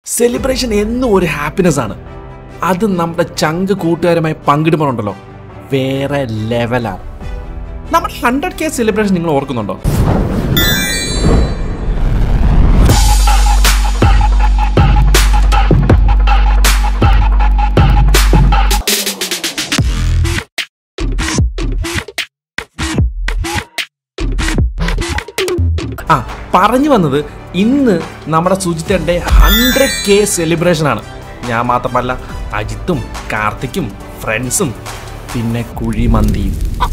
Celebration എന്നും ഒരു happiness ആണ് അത് നമ്മുടെ ചങ്ക് കൂട്ടുകാരുമായി പങ്കിടുമ്പോഴുണ്ടല്ലോ വേറെ ലെവലാണ് നമ്മുടെ ഹൺഡ്രഡ് കെ സെലിബ്രേഷൻ നിങ്ങൾ ഓർക്കുന്നുണ്ടോ ആ പറഞ്ഞു വന്നത് ഇന്ന് നമ്മുടെ സുജിത്തേൻ്റെ ഹൺഡ്രഡ് കെ സെലിബ്രേഷൻ ആണ് ഞാൻ മാത്രമല്ല അജിത്തും കാർത്തിക്കും ഫ്രണ്ട്സും പിന്നെ കുഴിമന്തിയും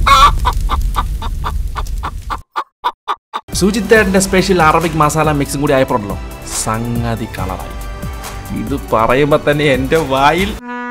സുജിത്തേട്ടൻ്റെ സ്പെഷ്യൽ അറബിക് മസാല മിക്സും കൂടി ആയപ്പോഴല്ലോ സംഗതി കളറായി ഇത് പറയുമ്പോൾ തന്നെ എൻ്റെ വായിൽ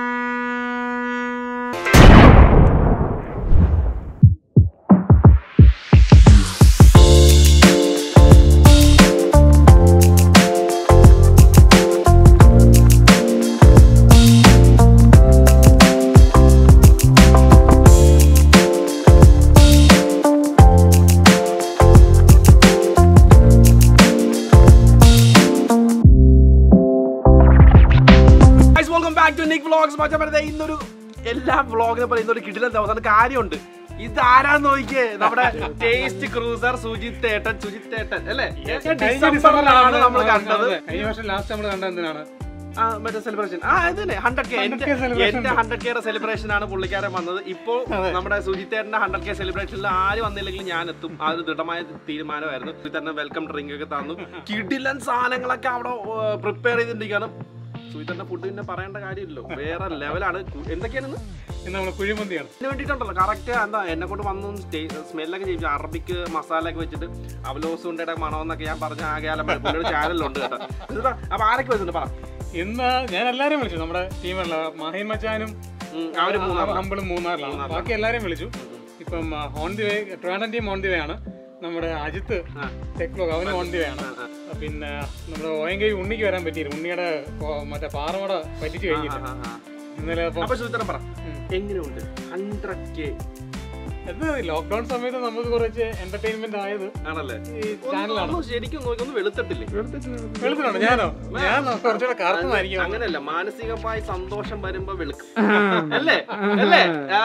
welcome back to Nick vlogs മച്ചാൻ പറയുന്നത് ഇന്നൊരു എല്ലാ വ്ളോഗിനെ പോലെ ഇന്നൊരു കിടിലൻ ദിവസം കാര്യമുണ്ട് ഇതാരാന്ന് നോക്കിയേ നമ്മുടെ ടേസ്റ്റ് ക്രൂസർ സുജിത് ഏട്ടൻ സുജിത് ഏട്ടൻ അല്ലേ ഡിസംബറിലാണ് നമ്മൾ കണ്ടത് കഴിഞ്ഞ വർഷം ലാസ്റ്റ് നമ്മൾ കണ്ടത് എന്തിനാണ് ആ, മറ്റേ സെലിബ്രേഷൻ ആ ഇതിനെ ഹൺഡ്രഡ് കെ 100K celebration. എന്റെ ഹൺഡ്രഡ് കെയുടെ സെലിബ്രേഷൻ ആണ് പുള്ളിക്കാരൻ വന്നത് ഇപ്പോൾ നമ്മുടെ സുജിത്തേട്ടന്റെ ഹൺഡ്രഡ് കെ സെലിബ്രേഷനിൽ ആര് വന്നില്ലെങ്കിലും ഞാൻ എത്തും ആ ഒരു ദൃഢമായ തീരുമാനമായിരുന്നു സുജിത്തേട്ടന് വെൽക്കം ഡ്രിങ്ക് ഒക്കെ തന്നു കിടിലൻ സാധനങ്ങളൊക്കെ അവിടെ പ്രിപ്പയർ ചെയ്തിട്ടിരിക്കുകയാണ് സുജിത്തേട്ടന്റെ ഫുഡ് പിന്നെ പറയേണ്ട കാര്യമില്ലല്ലോ വേറെ ലെവലാണ് എന്തൊക്കെയാണ് ഇന്ന് നമ്മൾ കുഴിമന്തിയാണ് ഇതിന് വേണ്ടിയിട്ടുണ്ടല്ലോ കറക്റ്റ് എന്താ എന്നെ കൊണ്ട് വന്നു സ്മെല്ലൊക്കെ ചെയ്യിച്ചു അറബിക്ക് മസാല ഒക്കെ വെച്ചിട്ട് അവലോസ് ഉണ്ടയുടെ മണമെന്നൊക്കെ ഞാൻ പറഞ്ഞ ആകെ പുള്ളിയുടെ ചാനലുണ്ട് കേട്ടോ എന്നിട്ടാ അപ്പൊ ആരൊക്കെ വരുന്നുണ്ട് പറ ഇന്ന് ഞാൻ എല്ലാരെയും വിളിച്ചു നമ്മുടെ ടീമല്ല മഹീൻ മച്ചാനും ഉം, അവര് മൂന്നാം അമ്പിളും മൂന്നാറിലാണ് ബാക്കി എല്ലാരെയും വിളിച്ചു ഇപ്പം on the way Trivandrum team on the way ആണ് നമ്മുടെ അജിത്ത് ആ. ടെക്ലോഗ് അവന് ഓൺ ദി വേ ആണ് പിന്നെ നമ്മുടെ ഓയങ്കൈ ഉണ്ണിക്ക് വരാൻ പറ്റിയില്ല ഉണ്ണിയുടെ കൊ- മറ്റേ പാറമട പറ്റിച്ച് കഴിഞ്ഞില്ല ഇന്നലെ അപ്പം അപ്പൊ സുചിത്രം പറ ഉം. എങ്ങനെയുണ്ട് ഹൺഡ്രഡ് കെ എന്ത് ലോക്ക്ഡൌൺ സമയത്ത് നമുക്ക് കുറച്ച് എന്റർടൈൻമെന്റ് ആയത് ആണല്ലേ ഈ ചാനലാണ് ഒന്ന് ശരിക്കും നോക്കി ഒന്ന് വെളുത്തിട്ടില്ലേ വെളുത്തിട്ടുണ്ട് ഞാനോ ഞാൻ കുറച്ചുകൂടെ കറുത്തമായിരിക്കും അങ്ങനെയല്ല മാനസികമായി സന്തോഷം വരുമ്പോ വെളുക്കും അല്ലേ അല്ലേ ആ.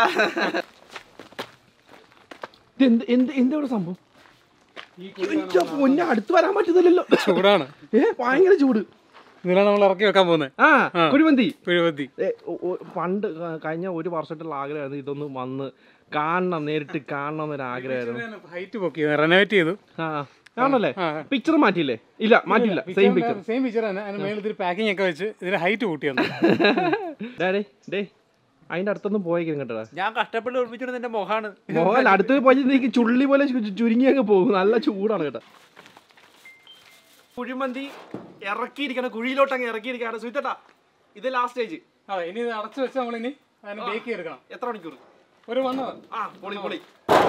എന്ത് എന്ത് എന്താണ് സംഭവം പൊന്നെ അടുത്ത് വരാൻ പറ്റുന്നില്ലല്ലോ ചൂടാണ് ഏ ഭയങ്കര ചൂട് ഇതിലാണ് നമ്മൾ ഇറക്കി വെക്കാൻ പോകുന്നത് ആ കുഴിമന്തി കുഴിമന്തി ഏ, ഒ- ഒ- പണ്ട് ക- കഴിഞ്ഞ ഒരു വർഷമായിട്ടുള്ള ആഗ്രഹമായിരുന്നു ഇതൊന്ന് വന്ന് കാണണം നേരിട്ട് കാണണം എന്നൊരു ആഗ്രഹമായിരുന്നു ഹൈറ്റ് പൊക്കി റെനോവേറ്റ് ചെയ്തു ആ ആണല്ലേ ആ. പിക്ചർ മാറ്റിയില്ലേ ഇല്ല മാറ്റില്ല സെയിം പിക്ചർ സെയിം പിക്ചർ തന്നെ അതിന് മേളിൽ ഇത്തിരി പാക്കിംഗ് ഒക്കെ വെച്ച് ഇതിന്റെ ഹൈറ്റ് കൂട്ടി വന്നു ഡേ ഡേ അതിന്റെ അടുത്തൊന്നും പോയേക്കും കേട്ടടാ ഞാൻ കഷ്ടപ്പെട്ട് ഒളിപ്പിച്ചിട്ട് എന്റെ മുഖാണ് മോഹൻ അടുത്ത് പോയി നീക്ക് ചുള്ളി പോലെ ചു- ചുരുങ്ങി അങ്ങ് പോകും നല്ല ചൂടാണ് കേട്ടോ കുഴിമന്തി ഇറക്കിയിരിക്കണ കുഴിയിലോട്ട് അങ്ങ് ഇറക്കിയിരിക്കാണ് സുഹിത്തേട്ടാ ഇത് ലാസ്റ്റ് സ്റ്റേജ് അതെ ഇനി ഇത് അടച്ചു വെച്ച് നമ്മൾ ഇനി അതിന് ബേക്ക് ചെയ്തെടുക്കണം എത്ര മണിക്കൂർ ഒരു വണ്ണ ആ പൊളി പൊളി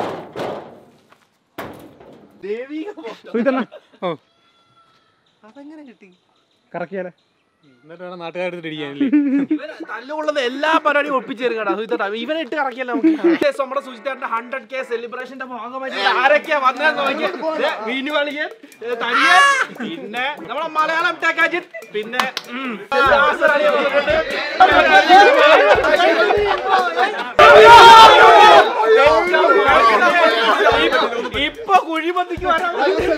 ദേവിക സുഹിത്തേട്ടാ ഓ അതെങ്ങനെ കിട്ടി കറക്കിയാലേ എന്നിട്ട് വേണം നാട്ടുകാരെടുത്ത് ഇടിക്കാനില്ലേ ഇവന് തല്ലുകൊള്ളുന്ന എല്ലാ പരിപാടിയും ഒപ്പിച്ചേരും കേട്ടോ സുജിത്തേട്ടാ ഇവനെ ഇട്ട് കറക്കിയല്ലോ നമുക്ക് Yes, നമ്മുടെ സുജിത്തേട്ടന്റെ ഹൺഡ്രഡ് കെ സെലിബ്രേഷന്റെ ഭാഗമായിട്ട് ആരൊക്കെയാ വന്നതെന്ന് നോക്കിയേ ദേ, മീനു കളിയൻ ഏ, തടിയൻ പിന്നെ നമ്മുടെ മലയാളം ടെക്കാജിറ്റ് പിന്നെ ഉം, നാസർ അലിയെ വന്നിട്ടുണ്ട്. ഇപ്പൊ കുഴിമന്തിക്ക് വരാൻ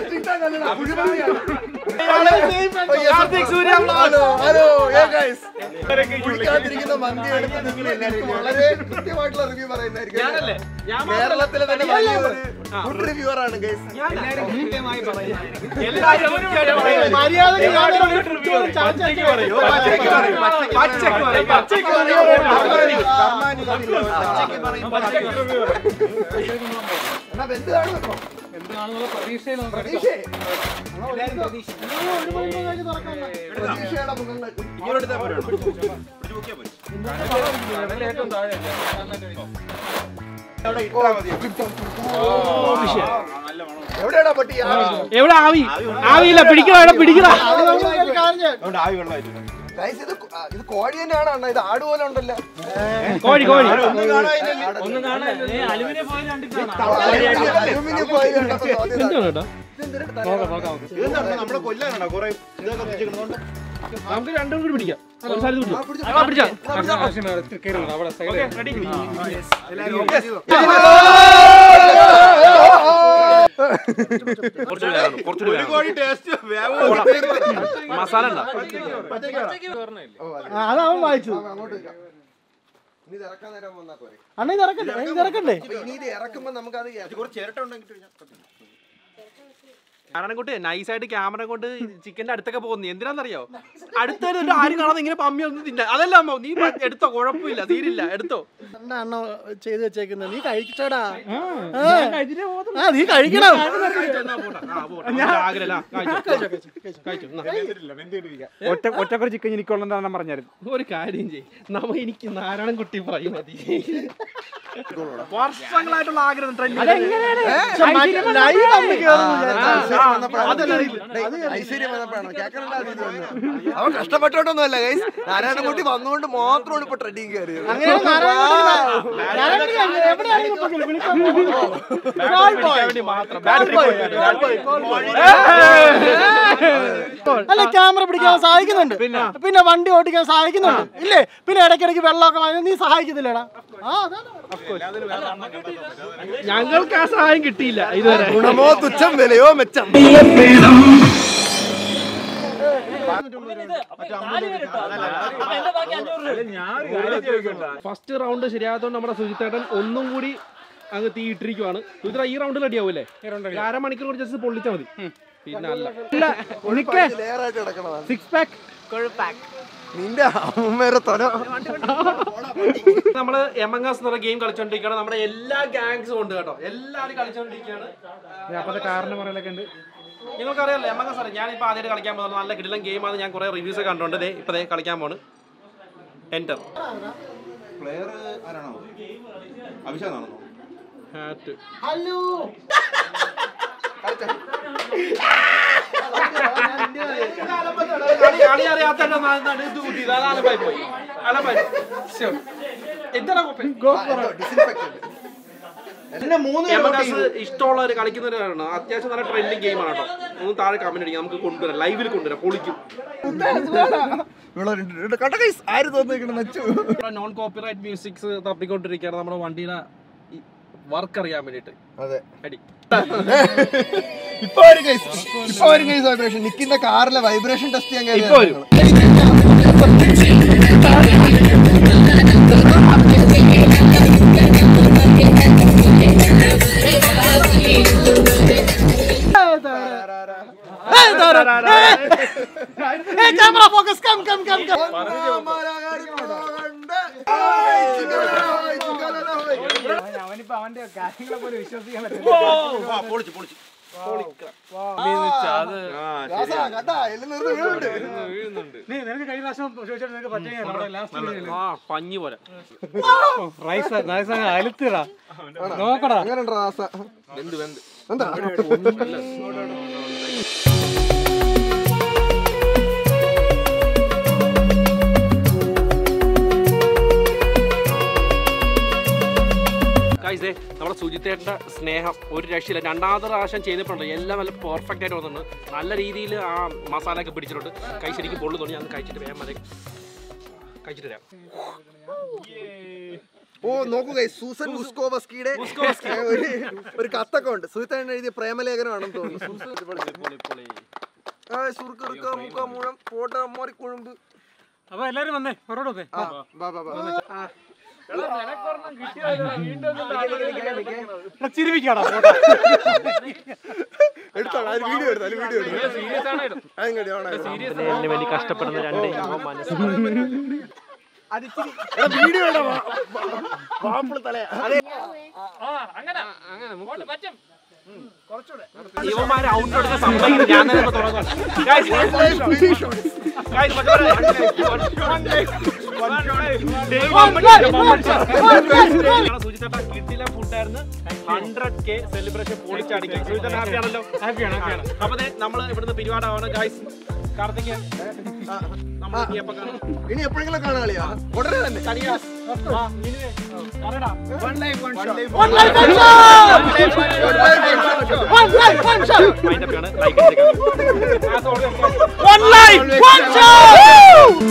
കാർത്തിക് സൂര്യ vlog. ഹലോ കുളിക്കാതിരിക്കുന്ന മന്തി എടുത്ത് നിങ്ങൾ എല്ലാവരും വളരെ കൃത്യമായിട്ടുള്ള റിവ്യൂ പറയുന്നതായിരിക്കും ഞാനല്ലേ ഞാൻ കേരളത്തിലെ തന്നെ വലിയൊരു ഫുഡ് റിവ്യൂവർ ആണ് ഗൈസ് എല്ലാരും കൃത്യമായിട്ട് പറയും. മര്യാദയ്ക്ക് കാണിക്കുന്ന review പറയും. പച്ചയ്ക്ക് പറയൂ. പച്ചയ്ക്ക് പറയും. പച്ചയ്ക്ക് പറയും. പച്ചയ്ക്ക് എന്നാ എന്ത് കാണും ഇപ്പൊ? എന്താണെന്നുള്ള പ്രതീക്ഷയിൽ നമുക്ക് എടുക്കാം. പ്രതീക്ഷയെ? പ്രതീക്ഷയുടെ മുഖങ്ങൾ എവിടെയാടാ പട്ടി ആ, എവിടെ ആവി ആവിയില്ല പിടിക്കണ എവിടെ പിടിക്കണ guys, ഇത് കൊ- ആ, ഇത് കോഴി തന്നെയാണ് അണ്ണാ ഇത് ആട് പോലെ ഉണ്ടല്ലോ കോഴി കോഴി അലുമിനിയം ഫോയിൽ കണ്ടിട്ടാണ് അലൂമിനിയം foil കണ്ടപ്പോ തോന്നിയതാണ്. എന്താണ് കേട്ടോ ഇതെന്തിനാ തല- നോക്കാം നോക്കാം നമുക്ക് ഇതെന്താണ് നമ്മളെ കൊല്ലാനാണോ കുറെ ഇതൊക്കെ വെച്ചിരിക്കുന്നോണ്ട് നമുക്ക് രണ്ടും കൂടി പിടിക്കാം ഒരു സ്ഥലത്ത് പിടിക്കാം ആ, പിടിച്ചോ കയറില്ല അവിടെ സൈഡ് റെഡി കുറച്ചുകൂടി വേണം, കുറച്ചുകൂടി വേണം. മസാല ഉണ്ടോ അതാവും വായിച്ചു അങ്ങോട്ട് വെക്കാം. ഇനി ഇത് ഇറക്കാൻ നേരം വന്നാ പോരെ അണ്ണ ഇത് ഇറക്കണ്ടേ ഇത് ഇറക്കണ്ടേ അപ്പൊ ഇനി ഇത് ഇറക്കുമ്പോ നമുക്ക് അത് കുറച്ച് ചിരട്ട ഉണ്ടെങ്കിൽ നാരായണൻകുട്ടി നൈസായിട്ട് ക്യാമറ കൊണ്ട് ചിക്കന്റെ അടുത്തൊക്കെ പോകുന്നു എന്തിനാന്നറിയോ അടുത്തതിന് ആരും കാണാതെ ഇങ്ങനെ പമ്മി ഒന്ന് തിന്നാ അതല്ല അമ്മ നീ പ- എടുത്തോ കുഴപ്പമില്ല തീരില്ല എടുത്തോ എന്താ അണ്ണ ചെയ്ത് വെച്ചേക്കുന്നത് നീ കഴിച്ചോടാ ആ നീ കഴിക്കണം ഒറ്റ ഒറ്റക്കൊരു ചിക്കൻ എനിക്കുള്ളതാണ് പറഞ്ഞായിരുന്നു ഒരു കാര്യം ചെയ് നമ്മ എനിക്ക് നാരായണൻകുട്ടി പറയും മതി വർഷങ്ങളായിട്ടുള്ള ആഗ്രഹം ലൈവ് അന്ന് കേറുന്നു ഐശ്വര്യം വന്നപ്പോഴാണ് കേൾക്കണ്ടാ അവൻ കഷ്ടപ്പെട്ടോണ്ടൊന്നുമല്ല ഗൈസ് നാരായണൻകുട്ടി വന്നുകൊണ്ട് മാത്രമാണ് ഇപ്പൊ ട്രെൻഡിങ് കയറിയത് അങ്ങനെയാണ് നാരായണൻകുട്ടി നാരായണൻകുട്ടി എവിടെയാണെങ്കിലും ഇപ്പൊ വിളിക്കാൻ പോകും. മാത്രം അല്ല ക്യാമറ പിടിക്കാൻ സഹായിക്കുന്നുണ്ട് പിന്നെ വണ്ടി ഓടിക്കാൻ സഹായിക്കുന്നുണ്ട് ഇല്ലേ പിന്നെ ഇടയ്ക്കിടയ്ക്ക് വെള്ളമൊക്കെ വാങ്ങി നീ സഹായിക്കുന്നില്ലടാ ആ അതാണ് ഞങ്ങൾക്ക് ആ സഹായം കിട്ടിയില്ല ഇതുവരെ ഗുണമോ തുച്ഛം വിലയോ മെച്ചം ഫസ്റ്റ് റൗണ്ട് ശരിയായതുകൊണ്ട് നമ്മുടെ സുജിത്തേട്ടൻ ഒന്നും കൂടി അങ്ങ് തീ ഇട്ടിരിക്കുവാണ് സുജിത്ര ഈ റൗണ്ടിൽ റെഡിയാവൂലേ ഒരു അരമണിക്കൂർ കൂടി ജസ്റ്റ് പൊള്ളിച്ചാൽ മതി പിന്നെ അല്ല ലെയർ ആയിട്ട് കിടക്കണതാണ് സിക്സ് പാക്ക് നിന്റെ അമ്മേരെ തൊല നമ്മള് എമംഗസ് എന്നുള്ള ഗെയിം കളിച്ചോണ്ടിരിക്കുകയാണ് നമ്മുടെ എല്ലാ ഗാങ്സും ഉണ്ട് കേട്ടോ എല്ലാരും കളിച്ചോണ്ടിരിക്കുകയാണ് അപ്പത്തെ കാറിന്റെ പറയലൊക്കെ ഉണ്ട് നിങ്ങൾക്കറിയാലോ എമംഗസ് അറിയാം ഞാനിപ്പോൾ ആദ്യമായിട്ട് കളിക്കാൻ പോകുന്നത് നല്ല കിടിലൻ ഗെയിമാണ് ഞാൻ കുറെ റിവ്യൂസ് കണ്ടുകൊണ്ട് ദേ ഇപ്പൊ ദേ കളിക്കാൻ പോണ് എൻ്റർ പ്ലെയർ ആരാണോ അഭിഷേകാണോ ഹാറ്റ് ഹലോ കളി അറിയാത്ത ഇത് കൂട്ടി അലമ്പായി പോയി അലമ്പായി എന്താണ് എന്നെ മൂന്ന് എമംഗസ് ഇഷ്ടമുള്ളവർ കളിക്കുന്നവരാണ് അത്യാവശ്യം നല്ല ട്രെൻഡിങ് ഗെയിമാണ് കേട്ടോ ഒന്ന് താഴെ കമന്റ് അടിക്കാം നമുക്ക് കൊണ്ടുവരാം ലൈവിൽ കൊണ്ടുവരാം പൊളിക്കും ഇവിടെ കണ്ട ഗൈസ് ആര് തോന്നിക്കണം നച്ചു നോൺ കോപ്പിറൈറ്റ് മ്യൂസിക്സ് തപ്പിക്കൊണ്ടിരിക്കുകയാണ് നമ്മുടെ വണ്ടിയുടെ വർക്ക് അറിയാൻ വേണ്ടിയിട്ട് അതെ അടി ഇപ്പൊ ഒരു കേസ് ഇപ്പൊ ഒരു കേസ് വൈബ്രേഷൻ നിക്കിന്റെ കാറിലെ വൈബ്രേഷൻ ടെസ്റ്റ് ചെയ്യാൻ ഇപ്പൊ വരും. Camera focus come come come come അവനിപ്പോ അവന്റെ കാര്യങ്ങളെ പോലെ വിശ്വസിക്കാൻ പറ്റില്ല പൊളിച്ചു പൊളിച്ചു നീ നിനക്ക് കഴിഞ്ഞ പ്രാവശ്യം ചോദിച്ചിട്ട് നിനക്ക് പറ്റിയ നമ്മുടെ ലാസ്റ്റ് ആ പഞ്ഞി പോലെ റൈസ് റൈസ് അലുത്തിടാ നോക്കടാ അങ്ങനെയുണ്ടോ ആസ വെന്ത് വെന്ത് എന്താ ഗൈസ് നമ്മുടെ സുജിത്തേട്ടൻ്റെ സ്നേഹം ഒരു രക്ഷയില്ല രണ്ടാമത്തെ പ്രാവശ്യം ചെയ്തിട്ടുണ്ട് എല്ലാം നല്ല പെർഫെക്റ്റ് ആയിട്ട് വന്നിട്ടുണ്ട് നല്ല രീതിയിൽ ആ മസാല ഒക്കെ പിടിച്ചിട്ടുണ്ട് കൈ ശരിക്കും പൊള്ളു തോന്നി ഞാൻ കഴിച്ചിട്ട് വേഗം മതി കഴിച്ചിട്ട് വരാം ഓ നോക്കുക സൂസൻ മുസ്കോവസ്കിയുടെ ഒരു ഒരു കത്തൊക്കെ ഉണ്ട് സുഹൃത്താൻ എഴുതിയ പ്രേമലേഖനമാണെന്ന് തോന്നുന്നു ആ, സുറുക്കിറുക്ക, മുക്ക, മുഴം, പോട്ട, മോരിക്കുഴമ്പ്. അപ്പൊ എല്ലാരും വന്നേ പുറോട്ട് വന്നേ ആ, വാ, വാ, വാ. ചിരിപ്പിക്കാടാ എടുത്തോളാം, അതിൽ വീഡിയോ എടുത്തോ, അതിൽ വീഡിയോ എടുത്തോ. അതിങ്ങടി, on ആയി. വേണ്ടി കഷ്ടപ്പെടുന്ന രണ്ട് മനസ്സ് എടാ, വീഡിയോ ഇടാ, വാ, വാ, വാപ്പിള് തലയാ. അതെ. ഇവന്മാരെ ഔട്ട് എടുക്കാൻ സമ്മതിക്കുന്നു ഞാൻ തന്നെ ഇപ്പൊ തുടങ്ങുവാണ്. Guys, guys, മറ്റേ ഞങ്ങളുടെ സുജിത്തേട്ട കിട്ടില്ല ഫുഡായിരുന്നു ഹൺഡ്രഡ് കെ സെലിബ്രേഷൻ പൊളിച്ചടിക്കും സുജിത്തേട്ട ഹാപ്പി ആണല്ലോ ഹാപ്പിയാണ് ഹാപ്പിയാണ് അപ്പൊ നമ്മൾ ഇവിടുന്ന് പിരിവാടാവാണ് ഗായ്സ് കാർത്തിക് നമ്മൾ ഇനി എപ്പോ കാണും ഇനി എപ്പോഴെങ്കിലും കാണാളിയാ ഉടനെ തന്നെ One life, one shot! One life, one shot! മൈൻഡപ്പ് ആണ് ലൈക്ക് ചെയ്തേക്കാം One life, one shot!